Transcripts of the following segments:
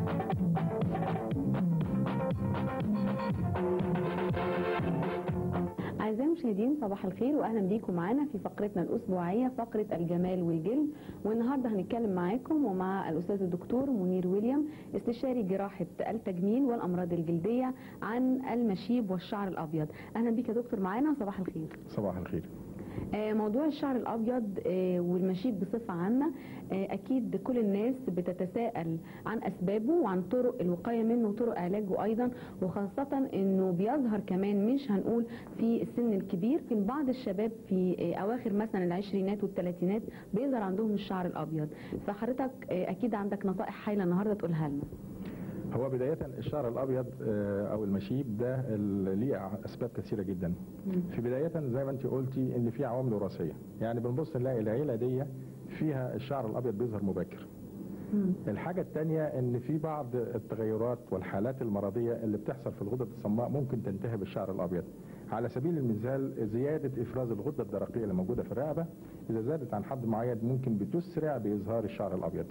أعزائي المشاهدين صباح الخير وأهلا بيكم معانا في فقرتنا الأسبوعية فقرة الجمال والجلد والنهاردة هنتكلم معاكم ومع الأستاذ الدكتور منير ويليام استشاري جراحة التجميل والأمراض الجلدية عن المشيب والشعر الأبيض أهلا بيك يا دكتور معانا صباح الخير صباح الخير آه، موضوع الشعر الابيض آه، والمشيب بصفه عامه آه، اكيد كل الناس بتتساءل عن اسبابه وعن طرق الوقايه منه وطرق علاجه ايضا وخاصه انه بيظهر كمان مش هنقول في السن الكبير في بعض الشباب في آه، اواخر مثلا العشرينات والثلاثينات بيظهر عندهم الشعر الابيض فحضرتك آه، اكيد عندك نصائح حايله النهارده تقولها لنا هو بداية الشعر الأبيض آه، أو المشيب ده ال- ليه أسباب كثيرة جدا في بداية زي ما أنت قلتي إن في عوامل وراثية يعني بنبص نلاقي العيلة دي فيها الشعر الأبيض بيظهر مبكر الحاجة الثانية إن في بعض التغيرات والحالات المرضية اللي بتحصل في الغدة الصماء ممكن تنتهي بالشعر الأبيض على سبيل المثال زيادة إفراز الغدة الدرقية اللي موجودة في الرقبة إذا زادت عن حد معين ممكن بتسرع بإظهار الشعر الأبيض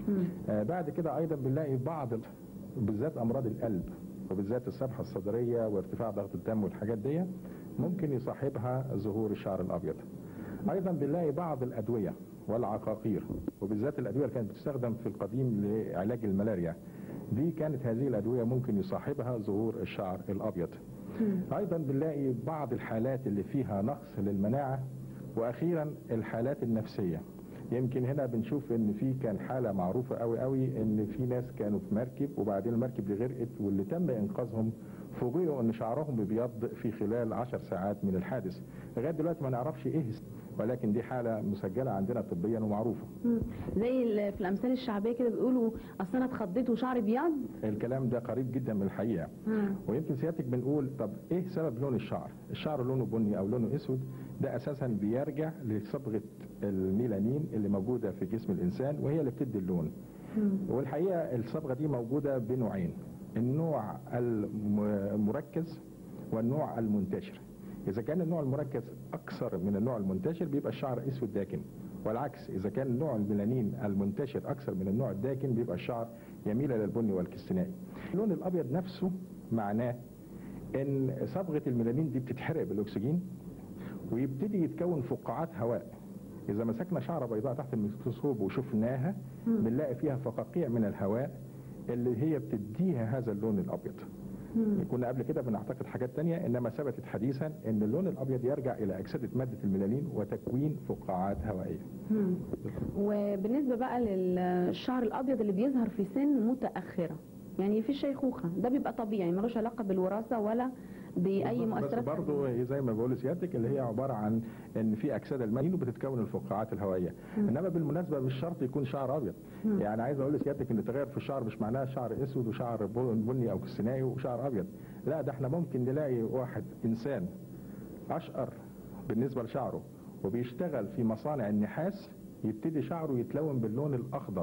آه، بعد كده ايضا بنلاقي بعض ال- بالذات امراض القلب وبالذات السبحه الصدريه وارتفاع ضغط الدم والحاجات دي ممكن يصاحبها ظهور الشعر الابيض ايضا بنلاقي بعض الادويه والعقاقير وبالذات الادويه اللي كانت بتستخدم في القديم لعلاج الملاريا دي كانت هذه الادويه ممكن يصاحبها ظهور الشعر الابيض ايضا بنلاقي بعض الحالات اللي فيها نقص للمناعه واخيرا الحالات النفسيه يمكن هنا بنشوف ان في كان حاله معروفه قوي قوي ان في ناس كانوا في مركب وبعدين المركب دي غرقت واللي تم انقاذهم فوجئوا ان شعرهم بيبيض في خلال 10 ساعات من الحادث لغايه دلوقتي ما نعرفش ايه الس- ولكن دي حاله مسجله عندنا طبيا ومعروفه مم. زي ال- في الامثال الشعبيه كده بيقولوا اصل انا اتخضيت وشعري ابيض الكلام ده قريب جدا من الحقيقه مم. ويمكن سيادتك بنقول طب ايه سبب لون الشعر الشعر لونه بني او لونه اسود ده اساسا بيرجع لصبغه الميلانين اللي موجوده في جسم الانسان وهي اللي بتدي اللون والحقيقه الصبغه دي موجوده بنوعين النوع الم- المركز والنوع المنتشر اذا كان النوع المركز اكثر من النوع المنتشر بيبقى الشعر اسود داكن والعكس اذا كان نوع الميلانين المنتشر اكثر من النوع الداكن بيبقى الشعر يميل الى البني والكستنائي اللون الابيض نفسه معناه ان صبغه الميلانين دي بتتحرق بالاكسجين ويبتدي يتكون فقاعات هواء اذا مسكنا شعره بيضاء تحت الميكروسكوب وشفناها بنلاقي فيها فقاقيع من الهواء اللي هي بتديها هذا اللون الابيض كنا قبل كده بنعتقد حاجات تانية انما ثبتت حديثا ان اللون الابيض يرجع الى اكسده ماده الميلانين وتكوين فقاعات هوائيه مم. وبالنسبه بقى للشعر الابيض اللي بيظهر في سن متاخره يعني في الشيخوخه ده بيبقى طبيعي ملوش علاقه بالوراثه ولا باي مؤثرات بس برضه زي ما بقول لسيادتك اللي هي عباره عن ان في اكسده الميلانين وبتتكون الفقاعات الهوائيه انما بالمناسبه مش شرط يكون شعر ابيض يعني عايز اقول لسيادتك ان التغير في الشعر مش معناه شعر اسود وشعر بني او كستنائي وشعر ابيض لا ده احنا ممكن نلاقي واحد انسان اشقر بالنسبه لشعره وبيشتغل في مصانع النحاس يبتدي شعره يتلون باللون الاخضر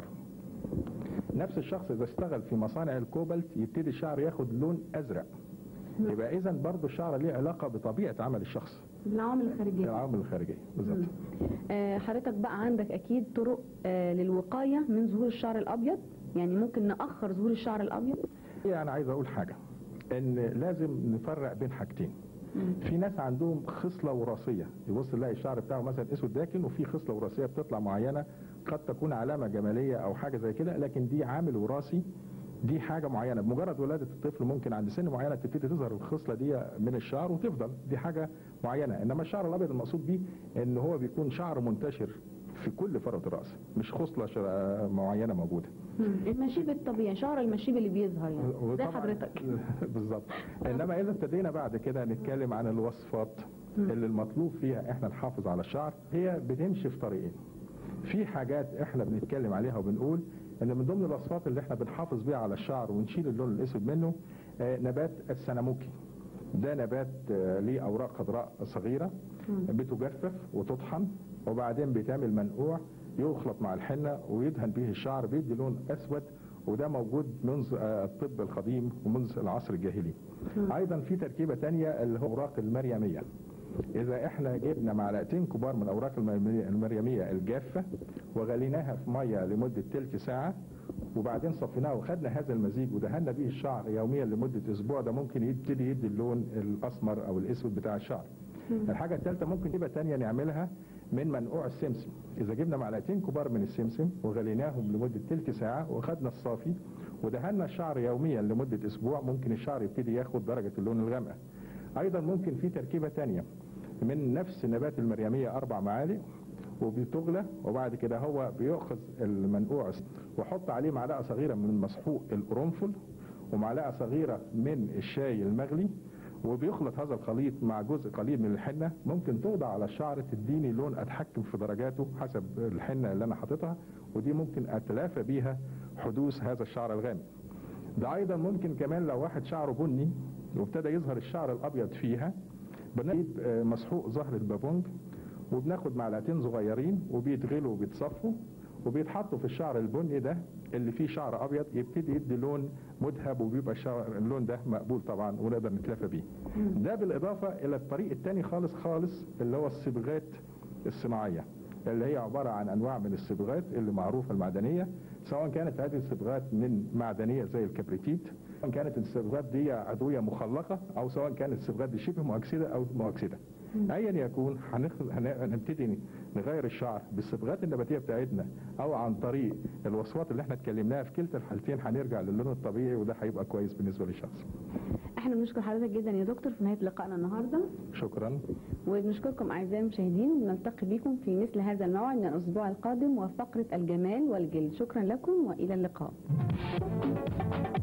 نفس الشخص اذا اشتغل في مصانع الكوبالت يبتدي الشعر ياخد لون ازرق يبقى اذا برضه الشعر ليه علاقه بطبيعه عمل الشخص بالعوامل الخارجيه العوامل الخارجيه بالظبط آه، حضرتك بقى عندك اكيد طرق آه، للوقايه من ظهور الشعر الابيض يعني ممكن ناخر ظهور الشعر الابيض انا عايز اقول حاجه ان لازم نفرق بين حاجتين في ناس عندهم خصله وراثيه يبص يلاقي الشعر بتاعه مثلا اسود داكن وفي خصله وراثيه بتطلع معينه قد تكون علامه جماليه او حاجه زي كده لكن دي عامل وراثي دي حاجه معينه بمجرد ولاده الطفل ممكن عند سن معينه تبتدي تظهر الخصله دي من الشعر وتفضل دي حاجه معينه انما الشعر الابيض المقصود بيه ان هو بيكون شعر منتشر في كل فروه الراس مش خصله شر- معينه موجوده مم. المشيب الطبيعي شعر المشيب اللي بيظهر يعني زي وطبعاً- حضرتك بالظبط انما اذا ابتدينا بعد كده نتكلم عن الوصفات اللي المطلوب فيها احنا نحافظ على الشعر هي بتمشي في طريقين في حاجات احنا بنتكلم عليها وبنقول ان من ضمن الوصفات اللي احنا بنحافظ بيها على الشعر ونشيل اللون الاسود منه آه، نبات السناموكي ده نبات آه، ليه اوراق خضراء صغيره بتجفف وتطحن وبعدين بيتعمل منقوع يخلط مع الحنه ويدهن به الشعر بيدي لون اسود وده موجود منذ آه، الطب القديم ومنذ العصر الجاهلي ايضا في تركيبه تانية اللي هو اوراق المريميه اذا احنا جبنا معلقتين كبار من الاوراق المرمي- المريميه الجافه وغليناها في ميه لمده تلت ساعه وبعدين صفيناها وخدنا هذا المزيج ودهنا بيه الشعر يوميا لمده اسبوع ده ممكن يبتدي يدي اللون الاسمر او الاسود بتاع الشعر. الحاجه الثالثه ممكن تبقى تانية نعملها من منقوع السمسم اذا جبنا معلقتين كبار من السمسم وغليناهم لمده تلت ساعه وخدنا الصافي ودهنا الشعر يوميا لمده اسبوع ممكن الشعر يبتدي ياخد درجه اللون الغامقه ايضا ممكن في تركيبه تانية من نفس نبات المريميه اربع معالق وبتغلى وبعد كده هو بيأخذ المنقوع ويحط عليه معلقه صغيره من مسحوق القرنفل ومعلقه صغيره من الشاي المغلي وبيخلط هذا الخليط مع جزء قليل من الحنه ممكن توضع على الشعر تديني لون اتحكم في درجاته حسب الحنه اللي انا حاططها ودي ممكن اتلافى بيها حدوث هذا الشعر الغامق ده ايضا ممكن كمان لو واحد شعره بني وابتدى يظهر الشعر الابيض فيها بنجيب آه، مسحوق زهر البابونج وبناخد معلقتين صغيرين وبيتغلوا وبيتصفوا وبيتحطوا في الشعر البني ده اللي فيه شعر ابيض يبتدي يدي لون مذهب وبيبقى الشعر اللون ده مقبول طبعا ونقدر نتلافى بيه. ده بالاضافه الى الطريق الثاني خالص خالص اللي هو الصبغات الصناعيه اللي هي عباره عن انواع من الصبغات اللي معروفه المعدنيه سواء كانت هذه الصبغات من معدنيه زي الكبريتيت سواء كانت الصبغات دي عضويه مخلقه او سواء كانت الصبغات دي شبه مؤكسده او مؤكسده. ايا يكون هنخ- هن- هنبتدي نغير الشعر بالصبغات النباتيه بتاعتنا او عن طريق الوصفات اللي احنا اتكلمناها في كلتا الحالتين هنرجع للون الطبيعي وده هيبقى كويس بالنسبه للشخص. احنا بنشكر حضرتك جدا يا دكتور في نهايه لقائنا النهارده شكرا. وبنشكركم اعزائي المشاهدين ونلتقي بكم في مثل هذا الموعد من الاسبوع القادم وفقره الجمال والجلد شكرا لكم والى اللقاء